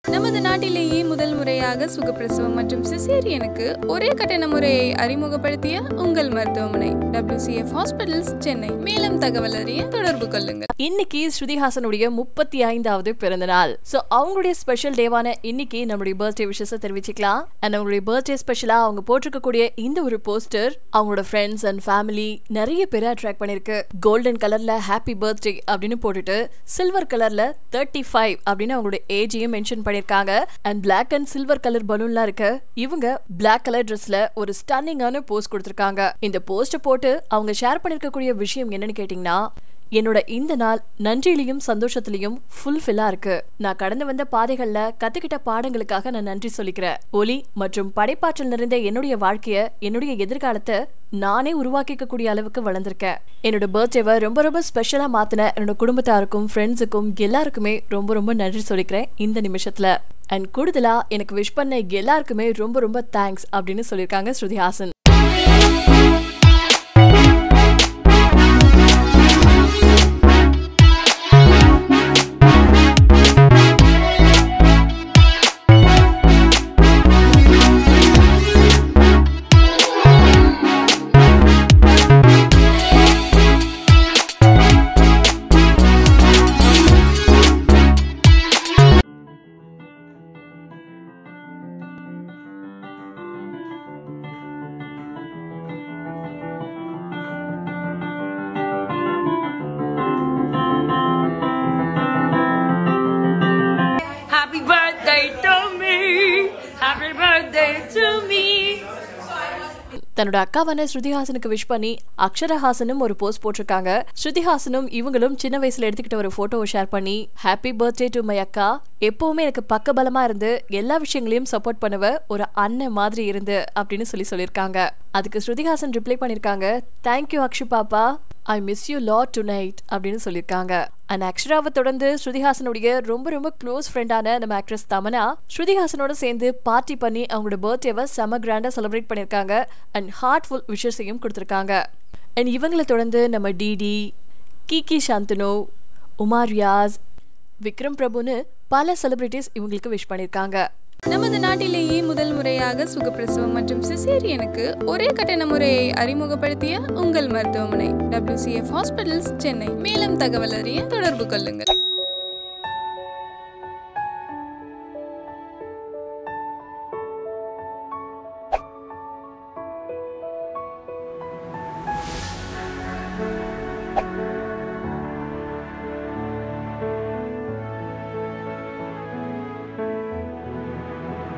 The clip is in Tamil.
நமது நாட்டிலேயே முதல் முறையாக சுகப்பிரசவம் மற்றும் சிசேரியனுக்கு ஒரே கட்டண முறையை அறிமுகப்படுத்திய உங்கள் மருத்துவமனை WCF ஹாஸ்பிட்டல்ஸ் சென்னை மேலும் தகவல் அறிய தொடர்பு கொள்ளுங்கள் இன்னைக்கு ஸ்ருதிஹாசனுடைய முப்பத்தி ஐந்தாவது பிறந்த நாள் சோ அவங்களுடைய ஸ்பெஷல் டேவான இன்னைக்கு நம்மளுடைய பர்த்டே விஷயத்தை தெரிவிச்சுக்கலாம் அண்ட் அவங்களுடைய பர்த்டே ஸ்பெஷலா அவங்க போட்டிருக்கக்கூடிய இந்த ஒரு போஸ்டர் அவங்களோட ஃப்ரெண்ட்ஸ் அண்ட் ஃபேமிலி நிறைய பேரை அட்ராக்ட் பண்ணிருக்கு கோல்டன் கலர்ல ஹாப்பி பர்த்டே அப்படின்னு போட்டுட்டு சில்வர் கலர்ல தேர்ட்டி ஃபைவ் அப்படின்னு அவங்களோட ஏஜையும் மென்ஷன் பண்ணிருக்காங்க and black and silver colour பலூன்லாம் இருக்கு இவங்க பிளாக் கலர் ட்ரெஸ்ல ஒரு ஸ்டன்னிங்கான போஸ்ட் கொடுத்திருக்காங்க இந்த போஸ்ட போட்டு அவங்க ஷேர் பண்ணிருக்கக்கூடிய விஷயம் என்னன்னு கேட்டீங்கன்னா என்னோட இந்த நாள் நன்றியிலையும் சந்தோஷத்திலையும் ஃபுல்ஃபில்லா இருக்கு நான் கடந்து வந்த பாதைகள்ல கத்துக்கிட்ட பாடங்களுக்காக நான் நன்றி சொல்லிக்கிறேன் ஒலி மற்றும் படைப்பாற்றல் நிறைந்த என்னுடைய வாழ்க்கைய என்னுடைய எதிர்காலத்தை நானே உருவாக்கிக்க கூடிய அளவுக்கு வளர்ந்திருக்கேன் என்னோட பர்த்டேவை ரொம்ப ரொம்ப ஸ்பெஷலா மாத்தின என்னோட குடும்பத்தாருக்கும் ஃப்ரெண்ட்ஸுக்கும் எல்லாருக்குமே ரொம்ப ரொம்ப நன்றி சொல்லிக்கிறேன் இந்த நிமிஷத்துல அண்ட் கூடுதலா எனக்கு விஷ் பண்ண எல்லாருக்குமே ரொம்ப ரொம்ப தேங்க்ஸ் அப்படின்னு சொல்லியிருக்காங்க Shruti Haasan Happy birthday to me. Happy birthday to me. தன்னோட அக்காவான ஸ்ருதிஹாசனுக்கு விஷ் பண்ணி அக்ஷரஹாசனும் ஒரு போஸ்ட் போட்டிருக்காங்க ஸ்ருதிஹாசனும் இவங்களும் சின்ன வயசுல எடுத்துக்கிட்ட ஒரு போட்டோவை ஷேர் பண்ணி ஹாப்பி பர்த்டே டு மை அக்கா எப்பவுமே எனக்கு பக்கபலமா இருந்து எல்லா விஷயங்களையும் சப்போர்ட் பண்ணுவ ஒரு அண்ணன் மாதிரி இருந்து அப்படின்னு சொல்லி சொல்லியிருக்காங்க அதுக்கு ஸ்ருதிஹாசன் ரிப்ளை பண்ணிருக்காங்க தேங்க்யூ அக்ஷு பாப்பா I miss you lot tonight அப்படின்னு சொல்லியிருக்காங்க அண்ட் அக்ஷராவை தொடர்ந்து ஸ்ருதிஹாசனுடைய ரொம்ப ரொம்ப க்ளோஸ் ஃப்ரெண்டான நம்ம ஆக்ட்ரஸ் தமனா ஸ்ருதிஹாசனோட சேர்ந்து பார்ட்டி பண்ணி அவங்களோட பர்த்டேவை செம கிராண்டா செலிப்ரேட் பண்ணியிருக்காங்க அண்ட் ஹார்ட்ஃபுல் விஷஸையும் கொடுத்துருக்காங்க அண்ட் இவங்களை தொடர்ந்து நம்ம டிடி கிகி சாந்தனு உமா ரியாஸ் விக்ரம் பிரபுன்னு பல செலிபிரிட்டிஸ் இவங்களுக்கு விஷ் பண்ணியிருக்காங்க நமது நாட்டிலேயே முதல் முறையாக சுகப்பிரசவம் மற்றும் சிசேரியனுக்கு ஒரே கட்டண முறையை அறிமுகப்படுத்திய உங்கள் மருத்துவமனை WCF ஹாஸ்பிட்டல்ஸ் சென்னை மேலும் தகவல் அறிய தொடர்பு கொள்ளுங்கள்